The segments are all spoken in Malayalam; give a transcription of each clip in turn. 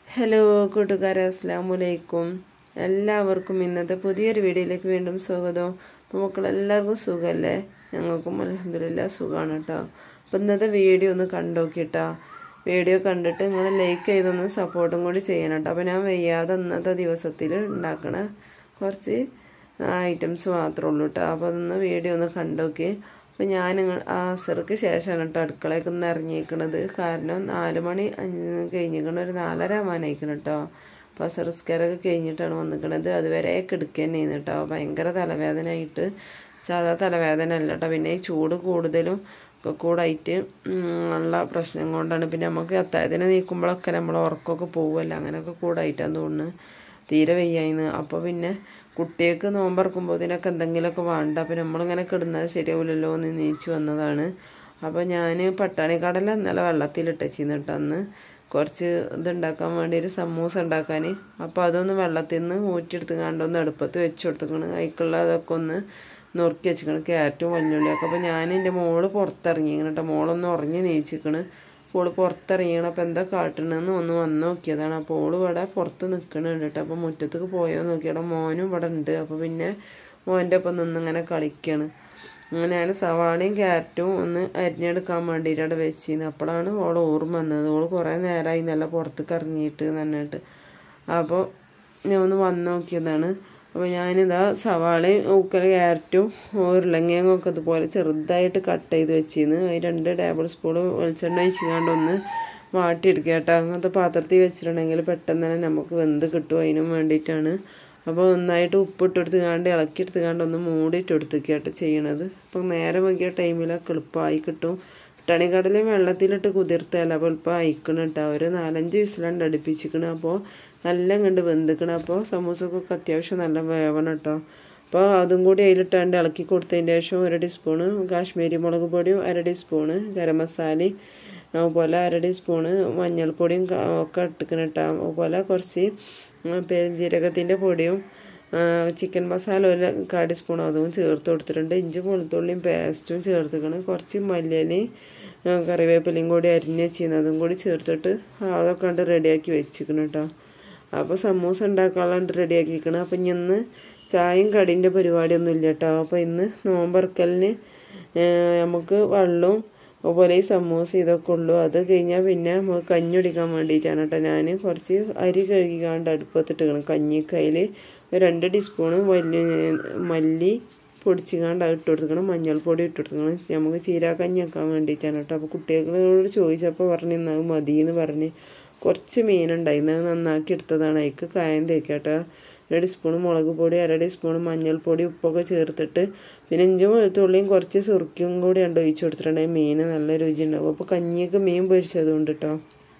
ഹലോ കൂട്ടുകാരെ അസ്സാം വലൈക്കും എല്ലാവർക്കും ഇന്നത്തെ പുതിയൊരു വീഡിയോയിലേക്ക് വീണ്ടും സ്വാഗതം അപ്പോൾ മക്കളെല്ലാവർക്കും സുഖമല്ലേ ഞങ്ങൾക്കും അലഹമില്ല സുഖമാണ് കേട്ടോ അപ്പോൾ ഇന്നത്തെ വീഡിയോ ഒന്ന് കണ്ടോക്കിട്ടോ വീഡിയോ കണ്ടിട്ട് നിങ്ങൾ ലൈക്ക് ചെയ്തൊന്ന് സപ്പോർട്ടും കൂടി ചെയ്യണം കേട്ടോ അപ്പോൾ ഞാൻ വയ്യാതെ ഇന്നത്തെ ദിവസത്തിൽ ഉണ്ടാക്കണ കുറച്ച് ഐറ്റംസ് മാത്രമേ ഉള്ളൂ കേട്ടോ അപ്പോൾ അതൊന്ന് വീഡിയോ ഒന്ന് കണ്ടോക്കി അപ്പോൾ ഞാൻ അസർക്ക് ശേഷമാണ് കേട്ടോ അടുക്കളയ്ക്ക് ഒന്ന് ഇറങ്ങിയിരിക്കണത് കാരണം നാല് മണി കഴിഞ്ഞിരിക്കണ ഒരു നാലര ആവാനായിക്കണം കേട്ടോ അപ്പോൾ അസർസ്കാരൊക്കെ കഴിഞ്ഞിട്ടാണ് വന്നിരിക്കണത് അതുവരെ കിടക്കുക തന്നെയാണ് കേട്ടോ ഭയങ്കര തലവേദനയായിട്ട് സാധാ തലവേദന അല്ല കേട്ടോ പിന്നെ ഈ ചൂട് കൂടുതലും ഒക്കെ കൂടായിട്ട് ഉള്ള പ്രശ്നം കൊണ്ടാണ് പിന്നെ നമുക്ക് അത്താഴത്തിന് നീക്കുമ്പോഴൊക്കെ നമ്മൾ ഉറക്കമൊക്കെ പോകുമല്ലോ അങ്ങനെയൊക്കെ കൂടായിട്ടാണ് തോന്നുന്നു തീരെ വയ്യായിന്ന് അപ്പോൾ പിന്നെ കുട്ടികൾക്ക് നോമ്പറക്കുമ്പോൾ ഇതിനൊക്കെ എന്തെങ്കിലുമൊക്കെ വേണ്ട അപ്പോൾ നമ്മളിങ്ങനെ കിടന്നാൽ ശരിയാവില്ലല്ലോ എന്ന് നീച്ച് വന്നതാണ് അപ്പോൾ ഞാൻ പട്ടാണിക്കടല ഇന്നലെ വെള്ളത്തിലിട്ടച്ചിന്ന് കേട്ടോ അന്ന് കുറച്ച് ഇതുണ്ടാക്കാൻ വേണ്ടി ഒരു സമൂസ ഉണ്ടാക്കാൻ അപ്പോൾ അതൊന്ന് വെള്ളത്തിൽ നിന്ന് ഊറ്റിയെടുത്ത് കണ്ടൊന്ന് അടുപ്പത്ത് വെച്ച് കൊടുത്തിക്കണം അതിക്കുള്ള അതൊക്കെ ഒന്ന് നുറുക്കി വെച്ചിക്കണം ക്യാരറ്റും വല്യുള്ളിയൊക്കെ അപ്പോൾ ഞാൻ എൻ്റെ മോള് പുറത്തിറങ്ങിക്കണം കേട്ടോ മോളൊന്ന് ഉറങ്ങി നീച്ചിക്കണ് അപ്പോൾ ഓള് പുറത്തിറങ്ങിയാണ് അപ്പോൾ എന്താ കാട്ടണമെന്ന് ഒന്ന് വന്ന് നോക്കിയതാണ് അപ്പോൾ ഓള് ഇവിടെ പുറത്ത് നിൽക്കണുണ്ട് കേട്ടോ അപ്പോൾ മുറ്റത്തേക്ക് പോയോ നോക്കിയവിടെ മോനും ഇവിടെ ഉണ്ട് അപ്പോൾ പിന്നെ മോൻ്റെ ഒപ്പം നിന്നിങ്ങനെ കളിക്കുകയാണ് അങ്ങനെ ഞാൻ സവാളയും ക്യാരറ്റും ഒന്ന് അരിഞ്ഞെടുക്കാൻ വേണ്ടിയിട്ട് അവിടെ വെച്ചിരുന്നു അപ്പോഴാണ് ഓൾ ഓർമ്മ വന്നത് ഓൾ കുറേ നേരമായി നല്ല പുറത്തേക്ക് ഇറങ്ങിയിട്ട് നന്നായിട്ട് അപ്പോൾ ഞാൻ ഒന്ന് വന്ന് നോക്കിയതാണ് അപ്പോൾ ഞാനിതാ സവാളയും ഊക്കൽ ക്യാരറ്റും ഉരുളങ്ങയും ഒക്കെ ഇതുപോലെ ചെറുതായിട്ട് കട്ട് ചെയ്ത് വെച്ചിരുന്നു അതിൽ രണ്ട് ടേബിൾ സ്പൂൺ വെളിച്ചെണ്ണ ഒഴിച്ചുകൊണ്ട് ഒന്ന് വാട്ടിയെടുക്കുക കേട്ടോ അങ്ങനത്തെ പാത്രത്തിൽ വെച്ചിട്ടുണ്ടെങ്കിൽ പെട്ടെന്ന് തന്നെ നമുക്ക് വെന്ത് കിട്ടും അതിനും വേണ്ടിയിട്ടാണ് അപ്പോൾ നന്നായിട്ട് ഉപ്പിട്ട് എടുത്തുകാണ്ട് ഇളക്കിയെടുത്ത് കാണ്ട് ഒന്ന് മൂടിയിട്ട് എടുത്തേക്കാട്ട് ചെയ്യണത് അപ്പം നേരെ വൈകിയ ടൈമിലൊക്കെ എളുപ്പമായി കിട്ടും ടണിക്കടലയും വെള്ളത്തിലിട്ട് കുതിർത്തല്ല അപ്പോൾ എളുപ്പം അയക്കണം കേട്ടോ ഒരു നാലഞ്ച് വിസിലുണ്ട് അടുപ്പിച്ചിക്കണം അപ്പോൾ നല്ല കണ്ട് വെന്തിക്കണം അപ്പോൾ സമൂസക്കൊക്കെ അത്യാവശ്യം നല്ല വേവണം കേട്ടോ അപ്പോൾ അതും കൂടി അതിലിട്ടാണ്ട് ഇളക്കി കൊടുത്തതിൻ്റെ ശേഷം ഒരു ടീസ്പൂണ് കാശ്മീരി മുളക് പൊടിയും അര ടീസ്പൂണ് ഗരം മസാലയും അതുപോലെ അര ടീസ്പൂണ് മഞ്ഞൾപ്പൊടിയും ഒക്കെ ഇട്ടിക്കണം കേട്ടോ അതുപോലെ കുറച്ച് പെരുംജീരകത്തിൻ്റെ പൊടിയും ചിക്കൻ മസാല ഒരു കാ ടീസ്പൂൺ അതും ചേർത്ത് കൊടുത്തിട്ടുണ്ട് ഇഞ്ചി വെളുത്തുള്ളിയും പേസ്റ്റും ചേർത്തിക്കണം കുറച്ച് മല്ലിയിലയും കറിവേപ്പിലയും കൂടി അരിഞ്ഞ് വെച്ചിരുന്നു അതും കൂടി ചേർത്തിട്ട് അതൊക്കെ കണ്ട് റെഡിയാക്കി വെച്ചിക്കണം കേട്ടോ അപ്പോൾ സമൂസ ഉണ്ടാക്കാനുള്ള റെഡിയാക്കിക്കണം അപ്പം ഇന്ന് ചായയും കടീൻ്റെ പരിപാടിയൊന്നും ഇല്ല കേട്ടോ അപ്പോൾ ഇന്ന് നോമ്പറക്കലിന് നമുക്ക് വെള്ളവും അതുപോലെ ഈ സമൂസ ഇതൊക്കെ ഉള്ളൂ അത് കഴിഞ്ഞാൽ പിന്നെ നമുക്ക് കഞ്ഞി കുടിക്കാൻ വേണ്ടിയിട്ടാണ് കേട്ടോ ഞാൻ കുറച്ച് അരി കഴുകിക്കാണ്ട് അടുപ്പത്തിട്ടിക്കണം കഞ്ഞിക്കയിൽ രണ്ട് ടീസ്പൂണ് വലിയ മല്ലി പൊടിച്ചിക്കാണ്ട് അത് ഇട്ട് കൊടുക്കണം മഞ്ഞൾപ്പൊടി ഇട്ട് കൊടുക്കണം നമുക്ക് ചീരാക്കഞ്ഞി വെക്കാൻ വേണ്ടിയിട്ടാണ് കേട്ടോ അപ്പോൾ കുട്ടികളോട് ചോദിച്ചപ്പോൾ പറഞ്ഞു ഇന്നത് മതി എന്ന് പറഞ്ഞ് കുറച്ച് മീനുണ്ടായിരുന്നു അത് നന്നാക്കി എടുത്തതാണ് അതിക്ക് കായം തേക്കാട്ടോ അര ടീസ്പൂൺ മുളക് പൊടി അര ടീസ്പൂൺ മഞ്ഞൾപ്പൊടി ഉപ്പൊക്കെ ചേർത്തിട്ട് പിന്നെ ഇഞ്ചും വെളുത്തുള്ളിയും കുറച്ച് സുറുക്കിയും കൂടി ഉണ്ട് ഒഴിച്ച് കൊടുത്തിട്ടുണ്ടെങ്കിൽ മീൻ നല്ല രുചി ഉണ്ടാവും അപ്പോൾ കഞ്ഞിയൊക്കെ മീൻ പൊരിച്ചതുകൊണ്ട് കേട്ടോ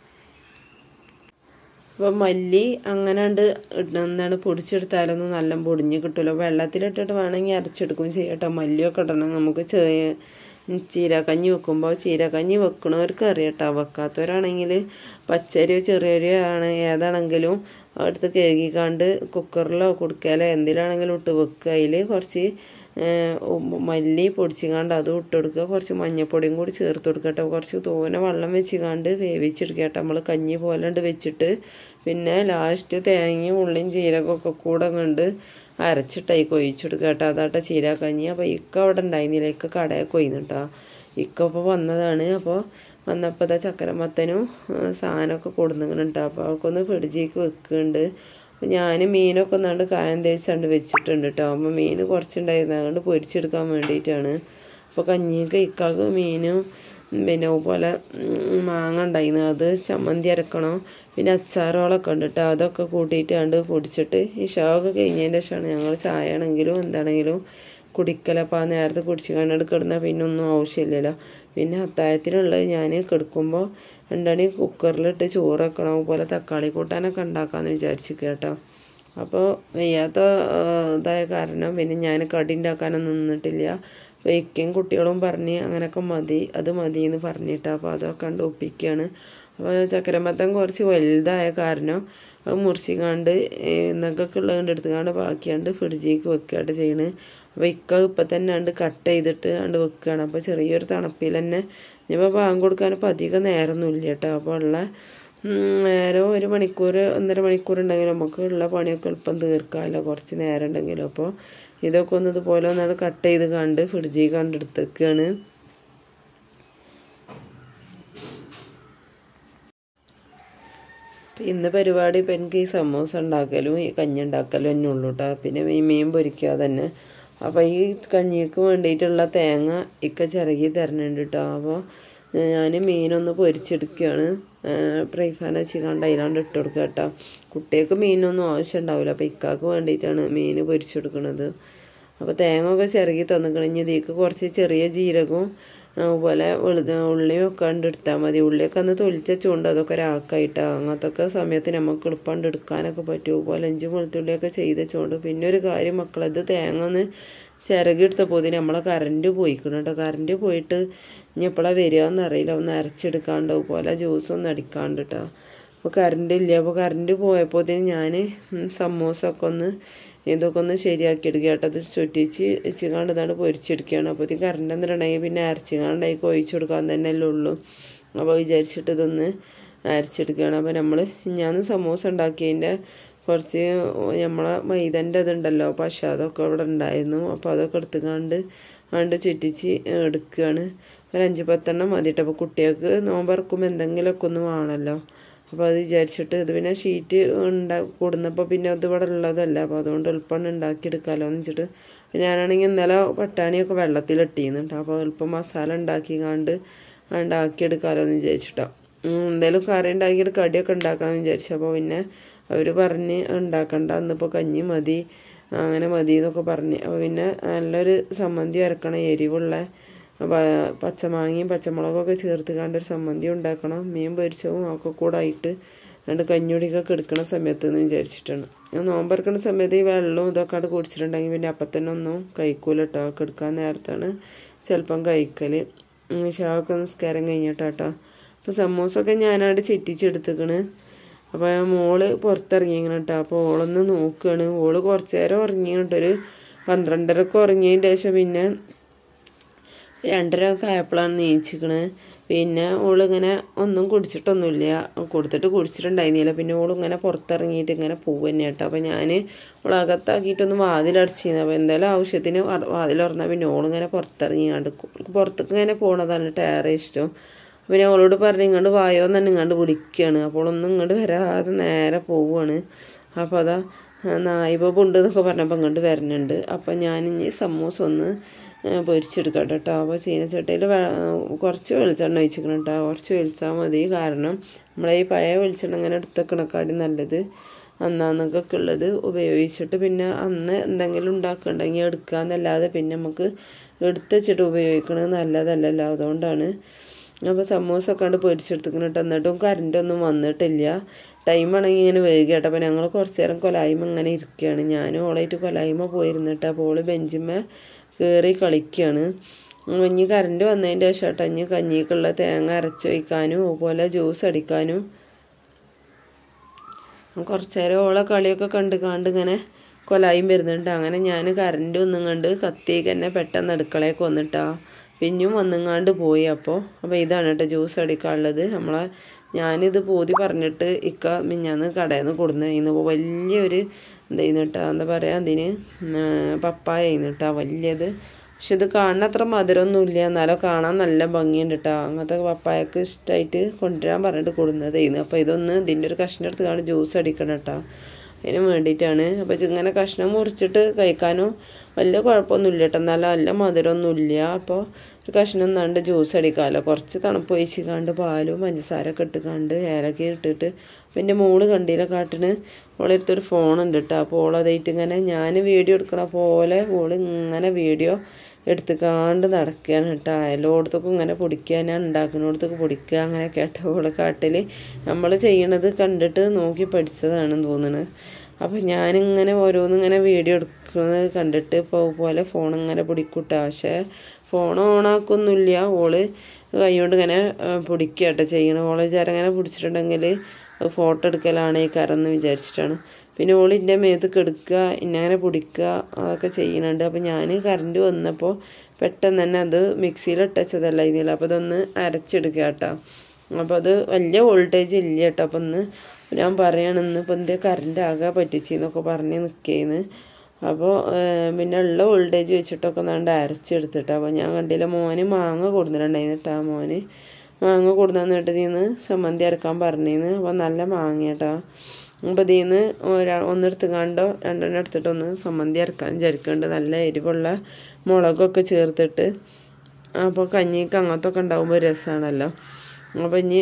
അപ്പോൾ മല്ലി അങ്ങനെ ഉണ്ട് എന്താണ് പൊടിച്ചെടുത്താലൊന്നും നല്ല പൊടിഞ്ഞ് കിട്ടുമല്ലോ വെള്ളത്തിലിട്ടിട്ട് വേണമെങ്കിൽ അരച്ചെടുക്കുകയും ചെയ്യട്ടോ മല്ലിയൊക്കെ ഇടണം നമുക്ക് ചെറിയ ചീരക്കഞ്ഞി വെക്കുമ്പോൾ ചീരക്കഞ്ഞി വെക്കണവർക്ക് അറിയട്ടോ വെക്കാത്തവരാണെങ്കിൽ പച്ചരിയോ ചെറിയരിയോ ആണ് ഏതാണെങ്കിലും അടുത്ത് കഴുകിക്കാണ്ട് കുക്കറിലോ കുടുക്കയിലോ എന്തിലാണെങ്കിലും ഇട്ട് വെക്കുക അതിൽ കുറച്ച് മല്ലി പൊടിച്ചിക്കാണ്ട് അതും ഇട്ട് കൊടുക്കുക കുറച്ച് മഞ്ഞൾപ്പൊടിയും കൂടി ചേർത്ത് കൊടുക്കട്ടെ കുറച്ച് തോനെ വെള്ളം വെച്ചിക്കാണ്ട് വേവിച്ചെടുക്കട്ടെ നമ്മൾ കഞ്ഞി പോലെ ഉണ്ട് വെച്ചിട്ട് പിന്നെ ലാസ്റ്റ് തേങ്ങയും ഉള്ളിയും ജീരകമൊക്കെ കൂടെ കണ്ട് അരച്ചിട്ടായി കൊഴിച്ചെടുക്കുക കേട്ടോ അതാട്ടെ ചീരാക്കഞ്ഞി അപ്പോൾ ഇക്ക അവിടെ ഉണ്ടായിരുന്നില്ല ഇക്ക കടയിൽ കൊയ്യുന്നു കേട്ടോ ഇക്ക ഇപ്പോൾ വന്നതാണ് അപ്പോൾ വന്നപ്പോൾ ഇതാ ചക്കരമത്തനും സാധനമൊക്കെ കൊടുന്നിങ്ങനെ കേട്ടോ അപ്പോൾ അവർക്കൊന്ന് ഫ്രിഡ്ജിലേക്ക് വെക്കുന്നുണ്ട് അപ്പോൾ ഞാൻ മീനൊക്കെ ഒന്നാണ്ട് കായം തേച്ചാണ്ട് വെച്ചിട്ടുണ്ട് കേട്ടോ അപ്പോൾ മീൻ കുറച്ചുണ്ടായിരുന്നു അതുകൊണ്ട് പൊരിച്ചെടുക്കാൻ വേണ്ടിയിട്ടാണ് അപ്പോൾ കഞ്ഞിക്ക് ഇക്കാക്ക് മീനും പിന്നെ അതുപോലെ മാങ്ങ ഉണ്ടായിരുന്നു അത് ചമ്മന്തി അരക്കണം പിന്നെ അച്ചാറുകളൊക്കെ ഉണ്ട് കേട്ടോ അതൊക്കെ കൂട്ടിയിട്ട് കണ്ട് പൊടിച്ചിട്ട് ഈ ഷോക്കെ കഴിഞ്ഞതിൻ്റെ ശേഷമാണ് ഞങ്ങൾ ചായ ആണെങ്കിലും എന്താണെങ്കിലും കുടിക്കല അപ്പോൾ ആ നേരത്തെ കുടിച്ച് കണ്ടിട്ട് കിടന്നാൽ പിന്നെ ഒന്നും ആവശ്യമില്ലല്ലോ പിന്നെ അത്താഴത്തിനുള്ളത് ഞാൻ കിടക്കുമ്പോൾ രണ്ടണി കുക്കറിലിട്ട് ചോറ് വെക്കണം അതുപോലെ തക്കാളി കൂട്ടാനൊക്കെ ഉണ്ടാക്കാമെന്ന് വിചാരിച്ചു കേട്ടോ അപ്പോൾ വയ്യാത്ത ഇതായ കാരണം പിന്നെ ഞാൻ കടി ഉണ്ടാക്കാനൊന്നും നിന്നിട്ടില്ല അപ്പോൾ ഇക്കയും കുട്ടികളും പറഞ്ഞ് അങ്ങനെയൊക്കെ മതി അത് മതി എന്ന് പറഞ്ഞിട്ട് അപ്പോൾ അതൊക്കെ കണ്ട് ഒപ്പിക്കുകയാണ് അപ്പോൾ ചക്കരമത്തൻ കുറച്ച് വലുതായ കാരണം അത് മുറിച്ചിക്കാണ്ട് എന്നൊക്കെ ഉള്ളത് എടുത്തുകാണ്ട് ബാക്കിയാണ്ട് ഫ്രിഡ്ജിലേക്ക് വെക്കുകയായിട്ട് ചെയ്യണത് അപ്പോൾ ഇക്ക ഇപ്പം തന്നെ ഉണ്ട് കട്ട് ചെയ്തിട്ട് കണ്ട് വെക്കുകയാണ് അപ്പോൾ ചെറിയൊരു തണുപ്പിൽ തന്നെ ഇനിയിപ്പോൾ പാകം കൊടുക്കാൻ ഇപ്പോൾ അധികം നേരമൊന്നും ഇല്ല കേട്ടോ അപ്പോൾ ഉള്ള നേരം ഒരു മണിക്കൂർ ഒന്നര മണിക്കൂർ ഉണ്ടെങ്കിൽ നമുക്ക് ഉള്ള പണിയൊക്കെ എളുപ്പം തീർക്കാമല്ലോ കുറച്ച് നേരം ഉണ്ടെങ്കിലും അപ്പോൾ ഇതൊക്കെ ഒന്ന് ഇതുപോലെ ഒന്നത് കട്ട് ചെയ്ത് കണ്ട് ഫ്രിഡ്ജിൽ കണ്ടെടുത്തേക്കാണ് ഇന്ന് പരിപാടി ഇപ്പം എനിക്ക് ഈ സമൂസ ഉണ്ടാക്കലും ഈ കഞ്ഞി ഉണ്ടാക്കലും തന്നെ ഉള്ളൂ കേട്ടോ പിന്നെ ഈ മീൻ പൊരിക്കുക തന്നെ അപ്പോൾ ഈ കഞ്ഞിക്ക് വേണ്ടിയിട്ടുള്ള തേങ്ങ ഇക്ക ചിരകി തരണുണ്ട് കേട്ടോ അപ്പോൾ ഞാൻ മീനൊന്ന് പൊരിച്ചെടുക്കുകയാണ് ഫ്രൈ പാൻ വെച്ചിക്കാണ്ട് അതിലാണ്ട് ഇട്ട് കൊടുക്കുക കേട്ടോ കുട്ടികൾക്ക് മീനൊന്നും ആവശ്യം ഉണ്ടാവില്ല അപ്പോൾ ഇക്കാക്ക് വേണ്ടിയിട്ടാണ് മീൻ പൊരിച്ചെടുക്കുന്നത് അപ്പോൾ തേങ്ങ ഒക്കെ ചിരകി തന്നിക്കണെങ്കിൽ ഇതിലേക്ക് കുറച്ച് ചെറിയ ജീരകവും അതുപോലെ വെളുത ഉള്ളിയും ഒക്കെ കണ്ട് എടുത്താൽ മതി ഉള്ളിയൊക്കെ ഒന്ന് തൊലിച്ച ചൂണ്ട് അതൊക്കെ ഒരാക്കായിട്ട് അങ്ങനത്തൊക്കെ സമയത്ത് നമുക്ക് എളുപ്പമുണ്ട് എടുക്കാനൊക്കെ പറ്റും അതുപോലെ അഞ്ചും വെളുത്തുള്ളിയൊക്കെ ചെയ്ത ചൂണ്ട് പിന്നെ ഒരു കാര്യം മക്കളത് തേങ്ങ ഒന്ന് ചിരകി എടുത്തപ്പോൾ ഇതിന് നമ്മളെ കറണ്ട് പോയിക്കണം കേട്ടോ കറണ്ട് പോയിട്ട് ഇനി എപ്പോഴാണ് വരിക എന്നറിയില്ല ഒന്ന് അരച്ചെടുക്കാണ്ട് അതുപോലെ ജ്യൂസൊന്നും അടിക്കാണ്ട് കേട്ടോ അപ്പോൾ കറണ്ട് ഇല്ല അപ്പോൾ കറണ്ട് പോയപ്പോൾ ഇതിന് ഞാൻ സമൂസ ഒക്കെ ഒന്ന് ഇതൊക്കെ ഒന്ന് ശരിയാക്കി എടുക്കുക കേട്ടോ അത് ചുറ്റിച്ച് വെച്ചുകാണ്ട് ഇതാണ് പൊരിച്ചെടുക്കുകയാണ് അപ്പോൾ ഇത് കറണ്ട് എന്നിട്ടുണ്ടെങ്കിൽ പിന്നെ അരച്ചുകാണ്ട് അതിൽ ഒഴിച്ചു കൊടുക്കാൻ തന്നെയല്ലേ ഉള്ളൂ അപ്പോൾ വിചാരിച്ചിട്ട് ഇതൊന്ന് അരച്ചെടുക്കുകയാണ് അപ്പോൾ നമ്മൾ ഞാൻ സമൂസ ഉണ്ടാക്കിയതിൻ്റെ കുറച്ച് നമ്മളെ മൈദൻ്റെ ഇതുണ്ടല്ലോ പക്ഷേ അതൊക്കെ ഇവിടെ ഉണ്ടായിരുന്നു അപ്പോൾ അതൊക്കെ എടുത്തുകാണ്ട് കണ്ട് ചുറ്റിച്ച് എടുക്കുകയാണ് ഒരു അഞ്ച് പത്തെണ്ണം മതിയിട്ട് അപ്പോൾ കുട്ടികൾക്ക് നോമ്പറക്കുമ്പോൾ എന്തെങ്കിലുമൊക്കെ ഒന്ന് വേണമല്ലോ അപ്പോൾ അത് വിചാരിച്ചിട്ട് ഇത് പിന്നെ ഷീറ്റ് ഉണ്ടാ കൊടുന്നപ്പോൾ പിന്നെ അത് ഇവിടെ ഉള്ളതല്ല അപ്പോൾ അതുകൊണ്ട് എളുപ്പം ഉണ്ടാക്കിയെടുക്കാമല്ലോ എന്ന് വെച്ചിട്ട് പിന്നെ ഞാനാണെങ്കിൽ ഇന്നലെ പട്ടാണിയൊക്കെ വെള്ളത്തിലിട്ടിരുന്നുണ്ട് അപ്പോൾ എളുപ്പം മസാല ഉണ്ടാക്കി കണ്ട് ഉണ്ടാക്കിയെടുക്കാമല്ലോ എന്ന് വിചാരിച്ചിട്ടാണ് എന്തായാലും കറി ഉണ്ടാക്കിയിട്ട് കടിയൊക്കെ ഉണ്ടാക്കണമെന്ന് വിചാരിച്ചു അപ്പോൾ പിന്നെ അവർ പറഞ്ഞ് ഉണ്ടാക്കണ്ട ഇന്നിപ്പോൾ കഞ്ഞി മതി അങ്ങനെ മതി എന്നൊക്കെ പറഞ്ഞ് അപ്പോൾ പിന്നെ നല്ലൊരു സമ്മന്തി അരക്കണം എരിവുള്ള പച്ചമാങ്ങയും പച്ചമുളകൊക്കെ ചേർത്ത് കണ്ടൊരു സമ്മന്തി ഉണ്ടാക്കണം മീൻ പൊരിച്ചതും ഒക്കെ കൂടെ ആയിട്ട് രണ്ട് കഞ്ഞുടിക്കൊക്കെ എടുക്കണ സമയത്ത് എന്ന് വിചാരിച്ചിട്ടാണ് നോമ്പറക്കണ സമയത്ത് ഈ വെള്ളവും ഇതൊക്കെ അവിടെ കുടിച്ചിട്ടുണ്ടെങ്കിൽ പിന്നെ അപ്പം തന്നെ ഒന്നും കഴിക്കൂല കേട്ടോ ഒക്കെ എടുക്കാൻ നേരത്താണ് ചിലപ്പം കഴിക്കൽ ഷാവൊക്കെ നിസ്കാരം കഴിഞ്ഞിട്ടാട്ടോ അപ്പോൾ സമൂസൊക്കെ ഞാനവിടെ ചെറ്റിച്ചെടുത്തേക്കണ് അപ്പോൾ മോള് പുറത്തിറങ്ങിങ്ങനെ കേട്ടോ അപ്പോൾ ഓളൊന്ന് നോക്കുകയാണ് ഓള് കുറച്ച് നേരം ഉറങ്ങി കേട്ടൊരു പന്ത്രണ്ടരക്ക് ഉറങ്ങിയതിൻ്റെ ശേഷം പിന്നെ രണ്ടര ഒക്കെ ആയപ്പോഴാണ് നീച്ചിക്കണ് പിന്നെ ഓളിങ്ങനെ ഒന്നും കുടിച്ചിട്ടൊന്നുമില്ല കൊടുത്തിട്ട് കുടിച്ചിട്ടുണ്ടായിരുന്നില്ല പിന്നെ ഓളിങ്ങനെ പുറത്തിറങ്ങിയിട്ട് ഇങ്ങനെ പോകുക തന്നെ കേട്ടോ അപ്പോൾ ഞാൻ ഓളകത്താക്കിയിട്ടൊന്ന് വാതിലടച്ചിരുന്നു അപ്പോൾ എന്തായാലും ആവശ്യത്തിന് വാതിൽ തുറന്നാൽ പിന്നെ ഓളിങ്ങനെ പുറത്തിറങ്ങിയാണ്ട് പുറത്തേക്ക് ഇങ്ങനെ പോണതാണ് കേട്ടോ ഏറെ ഇഷ്ടം പിന്നെ അവളോട് പറഞ്ഞ് ഇങ്ങോട്ട് വായോ തന്നെ ഇങ്ങോട്ട് വിളിക്കുകയാണ് അപ്പോൾ ഒന്നും ഇങ്ങോട്ട് വരാതെ നേരെ പോവുകയാണ് അപ്പോൾ അതാ നായിബബ് ഉണ്ട് എന്നൊക്കെ പറഞ്ഞപ്പോൾ ഇങ്ങോട്ട് വരുന്നുണ്ട് അപ്പോൾ ഞാനിനി സമൂസ ഒന്ന് പൊരിച്ചെടുക്കട്ടെ കേട്ടോ അപ്പോൾ ചീനച്ചട്ടിയിൽ കുറച്ച് വെളിച്ചെണ്ണ ഒഴിച്ചിക്കണം കേട്ടോ കുറച്ച് ഒഴിച്ചാൽ മതി കാരണം നമ്മളെ ഈ പഴയ വെളിച്ചെണ്ണ ഇങ്ങനെ എടുത്തേക്കണക്കാടി നല്ലത് അന്നാന്നൊക്കെ ഉള്ളത് ഉപയോഗിച്ചിട്ട് പിന്നെ അന്ന് എന്തെങ്കിലും ഉണ്ടാക്കുന്നുണ്ടെങ്കിൽ എടുക്കാന്നല്ലാതെ പിന്നെ നമുക്ക് എടുത്ത് വെച്ചിട്ട് ഉപയോഗിക്കണത് നല്ലതല്ലല്ലോ അതുകൊണ്ടാണ് അപ്പോൾ സമൂസ ഒക്കെ കണ്ട് പൊരിച്ചെടുത്തിട്ട് എന്നിട്ടും കറണ്ടൊന്നും വന്നിട്ടില്ല ടൈം ആണെങ്കിൽ ഇങ്ങനെ വൈകിട്ട് അപ്പോൾ ഞങ്ങൾ കുറച്ച് നേരം കൊലായ്മ ഇങ്ങനെ ഇരിക്കുകയാണ് ഞാനും ഓളായിട്ട് കൊലായ്മ പോയിരുന്നിട്ട് അപ്പോൾ ഓള് ബെഞ്ചിന്മേ കയറി കളിക്കുകയാണ് ഇനി കറണ്ട് വന്നതിൻ്റെ ശേഷം കേട്ടോ ഇനി കഞ്ഞിക്കുള്ള തേങ്ങ അരച്ച് വയ്ക്കാനും അതുപോലെ ജ്യൂസ് അടിക്കാനും കുറച്ച് നേരം ഓളെ കളിയൊക്കെ കണ്ട് കണ്ട് ഇങ്ങനെ കൊലായും വരുന്നുണ്ട് അങ്ങനെ ഞാൻ കറണ്ട് ഒന്നും കണ്ട് കത്തിയേക്ക് തന്നെ പെട്ടെന്ന് അടുക്കളയൊക്കെ വന്നിട്ടാ പിന്നെയും വന്നുങ്ങാണ്ട് പോയി അപ്പോൾ അപ്പോൾ ഇതാണ് കേട്ടോ ജ്യൂസ് അടിക്കാനുള്ളത് നമ്മളെ ഞാനിത് പോതി പറഞ്ഞിട്ട് ഇക്ക മിഞ്ഞാന്ന് കടയിൽ നിന്ന് കൊടുന്ന് ഇന്ന് വലിയൊരു എന്തായിരുന്നു കേട്ടോ എന്താ പറയുക അതിന് പപ്പായ ആയിരുന്നു കേട്ടോ വലിയത് പക്ഷെ ഇത് കാണുന്ന അത്ര മധുരമൊന്നുമില്ല എന്നാലോ കാണാൻ നല്ല ഭംഗിയുണ്ട് കേട്ടോ അങ്ങനത്തെ പപ്പായക്ക് ഇഷ്ടമായിട്ട് കൊണ്ടുവരാൻ പറഞ്ഞിട്ട് കൊടുന്നതായിരുന്നു അപ്പോൾ ഇതൊന്ന് ഇതിൻ്റെ ഒരു കഷ്ണം എടുത്ത് കാണും ജ്യൂസ് അടിക്കണം കേട്ടോ അതിന് വേണ്ടിയിട്ടാണ് അപ്പോൾ ഇങ്ങനെ കഷ്ണം മുറിച്ചിട്ട് കഴിക്കാനും വലിയ കുഴപ്പമൊന്നുമില്ല കേട്ടോ എന്നാലും നല്ല മധുരമൊന്നുമില്ല അപ്പോൾ ഒരു കഷ്ണം എന്നാണ്ട് ജ്യൂസ് അടിക്കാമല്ലോ കുറച്ച് തണുപ്പ് ഒഴിച്ച് കണ്ട് പാലും പഞ്ചസാരൊക്കെ ഇട്ട് കണ്ട് ഏലക്ക ഇട്ടിട്ട് അപ്പം എൻ്റെ മോള് കണ്ടില്ല കാട്ടിന് ഓളെടുത്തൊരു ഫോണുണ്ട് കേട്ടോ അപ്പോൾ ഓളതായിട്ട് ഇങ്ങനെ ഞാൻ വീഡിയോ എടുക്കണ പോലെ ഓള് ഇങ്ങനെ വീഡിയോ എടുത്തുകാണ്ട് നടക്കുകയാണ് കേട്ടോ എല്ലായിടത്തേക്കും ഇങ്ങനെ പൊടിക്കുക ഞാൻ ഉണ്ടാക്കുന്നിടത്തൊക്കെ പൊടിക്കുക അങ്ങനെ കേട്ട ഓളെ കാട്ടിൽ നമ്മൾ ചെയ്യണത് കണ്ടിട്ട് നോക്കി പഠിച്ചതാണെന്ന് തോന്നുന്നത് അപ്പോൾ ഞാനിങ്ങനെ ഓരോന്നിങ്ങനെ വീഡിയോ എടുക്കുന്നത് കണ്ടിട്ട് ഇപ്പോൾ പോലെ ഫോൺ ഇങ്ങനെ പൊടിക്കൂട്ട പക്ഷേ ഫോൺ ഓണാക്കൊന്നുമില്ല ഓള് കൈകൊണ്ട് ഇങ്ങനെ പൊടിക്കുക കേട്ടോ ചെയ്യണം ഓളെ വിചാരം ഇങ്ങനെ പിടിച്ചിട്ടുണ്ടെങ്കിൽ ഫോട്ടോ എടുക്കലാണ് ഈ കറന്ന് വിചാരിച്ചിട്ടാണ് പിന്നെ ഓളിൻ്റെ മേത്ത് കെടുക്കുക ഇന്നങ്ങനെ പൊടിക്കുക അതൊക്കെ ചെയ്യുന്നുണ്ട് അപ്പോൾ ഞാൻ കറണ്ട് വന്നപ്പോൾ പെട്ടെന്ന് തന്നെ അത് മിക്സിയിൽ ഇട്ടച്ചതല്ല ഇതിൽ അപ്പോൾ ഇതൊന്ന് അരച്ചെടുക്കുക കേട്ടോ അപ്പോൾ അത് വലിയ വോൾട്ടേജ് ഇല്ല കേട്ടോ അപ്പം ഇന്ന് ഞാൻ പറയണം ഇന്ന് ഇപ്പം എന്തേ കറണ്ട് ആകെ പറ്റിച്ചെന്നൊക്കെ പറഞ്ഞ് നിൽക്കേന്ന് അപ്പോൾ പിന്നെ ഉള്ള വോൾട്ടേജ് വെച്ചിട്ടൊക്കെ നാണ്ട് അരച്ചെടുത്തിട്ട് അപ്പോൾ ഞാൻ കണ്ടില്ല മോന് മാങ്ങ കൊടുത്തിട്ടുണ്ടായിരുന്നു കേട്ടോ മോന് മാങ്ങ കൊടുന്നു തന്നിട്ട് ഇതിന്ന് സമ്മന്തി അരക്കാൻ പറഞ്ഞിരുന്നു അപ്പോൾ നല്ല മാങ്ങ കേട്ടോ അപ്പോൾ ഇതിൽ നിന്ന് ഒന്നെടുത്ത് കണ്ടോ രണ്ടെണ്ണം എടുത്തിട്ട് ഒന്ന് സമ്മന്തി അരക്കാൻ വിചാരിക്കുന്നുണ്ട് നല്ല എരിവുള്ള മുളകൊക്കെ ചേർത്തിട്ട് അപ്പോൾ കഞ്ഞിക്ക് അങ്ങനത്തൊക്കെ ഉണ്ടാകുമ്പോൾ രസമാണല്ലോ അപ്പോൾ ഇനി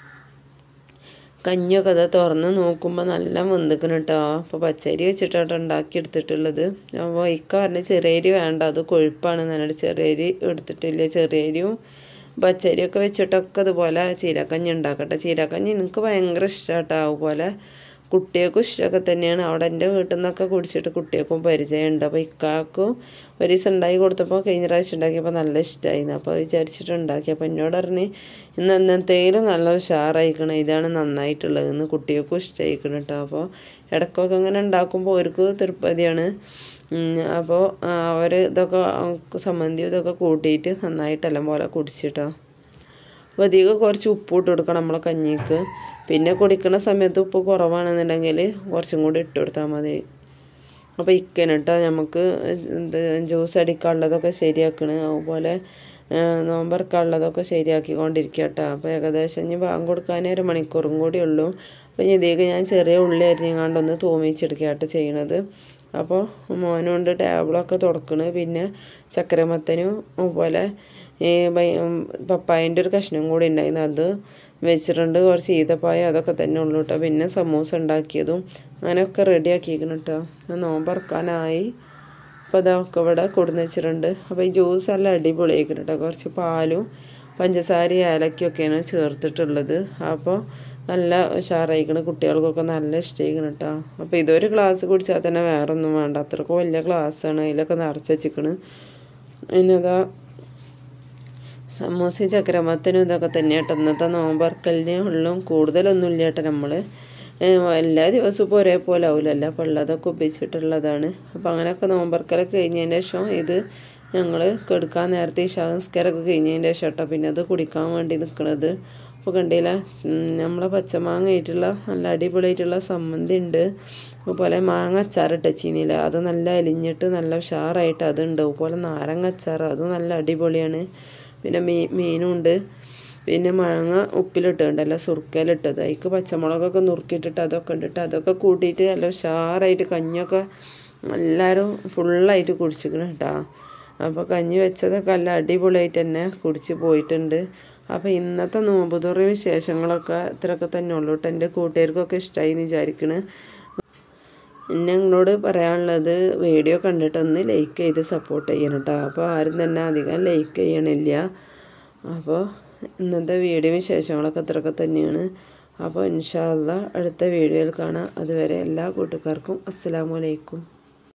കഞ്ഞിയൊക്കെ അത് തുറന്ന് നോക്കുമ്പോൾ നല്ല വെന്തിക്കണം കേട്ടോ അപ്പോൾ പച്ചരി വെച്ചിട്ടാണ് ഉണ്ടാക്കി എടുത്തിട്ടുള്ളത് അപ്പോൾ ഇക്ക പറഞ്ഞ ചെറിയരി വേണ്ട അത് കൊഴുപ്പാണ് നല്ലൊരു ചെറിയരി എടുത്തിട്ടില്ല ചെറിയരിയും പച്ചരിയൊക്കെ വെച്ചിട്ടൊക്കെ അതുപോലെ ചീരക്കഞ്ഞി ഉണ്ടാക്കട്ടെ ചീരക്കഞ്ഞി എനിക്ക് ഭയങ്കര ഇഷ്ടമാട്ടോ അതുപോലെ കുട്ടികൾക്കും ഇഷ്ടമൊക്കെ തന്നെയാണ് അവിടെ എൻ്റെ വീട്ടിൽ നിന്നൊക്കെ കുടിച്ചിട്ട് കുട്ടികൾക്കും പരിചയമുണ്ട് അപ്പോൾ ഇക്കാക്കും ഒരു ദിവസം ഉണ്ടാക്കി കൊടുത്തപ്പോൾ കഴിഞ്ഞ പ്രാവശ്യം ഉണ്ടാക്കിയപ്പോൾ നല്ല ഇഷ്ടമായിരുന്നു അപ്പോൾ വിചാരിച്ചിട്ട് ഉണ്ടാക്കി അപ്പോൾ എന്നോട് പറഞ്ഞ് ഇന്ന് എന്നത്തേലും നല്ല ഉഷാറായിക്കണം ഇതാണ് നന്നായിട്ടുള്ളത് ഇന്ന് കുട്ടികൾക്കും ഇഷ്ടമായിക്കണം കേട്ടോ അപ്പോൾ ഇടയ്ക്കൊക്കെ ഇങ്ങനെ ഉണ്ടാക്കുമ്പോൾ അവർക്ക് തൃപ്പതിയാണ് അപ്പോൾ അവർ ഇതൊക്കെ സംബന്ധി ഇതൊക്കെ കൂട്ടിയിട്ട് നന്നായിട്ടെല്ലാം പോലെ കുടിച്ചിട്ടോ അപ്പോൾ അധികം കുറച്ച് ഉപ്പ് ഇട്ട് കൊടുക്കണം നമ്മളെ കഞ്ഞിക്ക് പിന്നെ കുടിക്കുന്ന സമയത്ത് ഉപ്പ് കുറവാണെന്നുണ്ടെങ്കിൽ കുറച്ചും കൂടി ഇട്ട് കൊടുത്താൽ മതി അപ്പോൾ ഇക്കനിട്ടോ നമുക്ക് ഇത് ജ്യൂസ് അടിക്കാനുള്ളതൊക്കെ ശരിയാക്കണ് അതുപോലെ നോമ്പറക്കാനുള്ളതൊക്കെ ശരിയാക്കിക്കൊണ്ടിരിക്കുക കേട്ടോ അപ്പോൾ ഏകദേശം ഇനി ബാങ്ക് കൊടുക്കാൻ ഒരു മണിക്കൂറും കൂടി ഉള്ളൂ അപ്പോൾ ഇനി ഇതേക്ക് ഞാൻ ചെറിയ ഉള്ളി അരിഞ്ഞാണ്ടൊന്ന് തൂമിച്ചെടുക്കുക കേട്ടോ ചെയ്യണത് അപ്പോൾ മോനുകൊണ്ട് ടേബിളൊക്കെ തുടക്കണ് പിന്നെ ചക്കരമത്തനും അതുപോലെ ഈ പപ്പായൻ്റെ ഒരു കഷ്ണം കൂടി ഉണ്ടായിരുന്നു അത് വെച്ചിട്ടുണ്ട് കുറച്ച് ഈത്തപ്പായ അതൊക്കെ തന്നെ ഉള്ളൂ കേട്ടോ പിന്നെ സമൂസ ഉണ്ടാക്കിയതും അങ്ങനെയൊക്കെ റെഡി ആക്കിയിരിക്കണം കേട്ടോ നോമ്പറക്കാനായി അപ്പോൾ അതൊക്കെ ഇവിടെ കൊടുന്ന് വെച്ചിട്ടുണ്ട് അപ്പോൾ ഈ ജ്യൂസ് നല്ല അടിപൊളിയായിരിക്കണം കേട്ടോ കുറച്ച് പാലും പഞ്ചസാര ഏലക്കൊക്കെയാണ് ചേർത്തിട്ടുള്ളത് അപ്പോൾ നല്ല ഉഷാറായിക്കണം കുട്ടികൾക്കൊക്കെ നല്ല ഇഷ്ടമായിക്കണം കേട്ടോ അപ്പോൾ ഇതൊരു ഗ്ലാസ് കുടിച്ചാൽ തന്നെ വേറെ ഒന്നും വേണ്ട അത്രക്കും വലിയ ഗ്ലാസ്സാണ് അതിലൊക്കെ നിറച്ച് വെച്ചിക്കണ് അതിനതാ സമൂസയും ചക്രമത്തനും ഇതൊക്കെ തന്നെ കേട്ടോ ഇന്നത്തെ നോമ്പറക്കലിന് ഉള്ളും കൂടുതലൊന്നും ഇല്ല കേട്ടോ നമ്മൾ എല്ലാ ദിവസവും ഇപ്പോൾ ഒരേപോലെ ആവില്ലല്ലോ അപ്പോൾ ഉള്ളതൊക്കെ ഉപയോഗിച്ചിട്ടുള്ളതാണ് അപ്പോൾ അങ്ങനെയൊക്കെ നോമ്പറക്കലൊക്കെ കഴിഞ്ഞതിന് ശേഷം ഇത് ഞങ്ങൾ കെടുക്കാൻ നേരത്തെ ശാസ്കരൊക്കെ കഴിഞ്ഞതിന് ശേഷം കേട്ടോ പിന്നെ അത് കുടിക്കാൻ വേണ്ടി നിൽക്കുന്നത് അപ്പോൾ കണ്ടില്ല നമ്മളെ പച്ചമാങ്ങ ആയിട്ടുള്ള നല്ല അടിപൊളിയായിട്ടുള്ള സമ്മന്തി ഉണ്ട് അതുപോലെ മാങ്ങ അച്ചാറിട്ട് വെച്ചിരുന്നില്ല അത് നല്ല അലിഞ്ഞിട്ട് നല്ല ഉഷാറായിട്ട് അതുണ്ട് അതുപോലെ നാരങ്ങ അച്ചാർ അതും നല്ല അടിപൊളിയാണ് പിന്നെ മീ മീനും ഉണ്ട് പിന്നെ മാങ്ങ ഉപ്പിലിട്ടുണ്ടല്ലോ സുർക്കയിലിട്ടത് അതിക്ക് പച്ചമുളകൊക്കെ നുറുക്കിയിട്ടിട്ട് അതൊക്കെ ഇട്ടിട്ട് അതൊക്കെ കൂട്ടിയിട്ട് നല്ല ഉഷാറായിട്ട് കഞ്ഞൊക്കെ എല്ലാവരും ഫുള്ളായിട്ട് കുടിച്ചിക്കണം കേട്ടോ അപ്പോൾ കഞ്ഞി വെച്ചതൊക്കെ നല്ല അടിപൊളിയായിട്ട് തന്നെ കുടിച്ച് പോയിട്ടുണ്ട് അപ്പോൾ ഇന്നത്തെ നോമ്പുതുറ വിശേഷങ്ങളൊക്കെ ഇത്രയൊക്കെ തന്നെ ഉള്ളൂ കേട്ടോ എൻ്റെ കൂട്ടുകാർക്കൊക്കെ ഇഷ്ടമായി എന്ന് വിചാരിക്കണ് പിന്നെ നിങ്ങളോട് പറയാനുള്ളത് വീഡിയോ കണ്ടിട്ടൊന്ന് ലൈക്ക് ചെയ്ത് സപ്പോർട്ട് ചെയ്യണം കേട്ടോ അപ്പോൾ ആരും തന്നെ അധികം ലൈക്ക് ചെയ്യണില്ല അപ്പോൾ ഇന്നത്തെ വീഡിയോ വിശേഷങ്ങളൊക്കെ അത്രയൊക്കെ തന്നെയാണ് അപ്പോൾ ഇൻഷാല്ല അടുത്ത വീഡിയോയിൽ കാണാം അതുവരെ എല്ലാ കൂട്ടുകാർക്കും അസ്സലാമലൈക്കും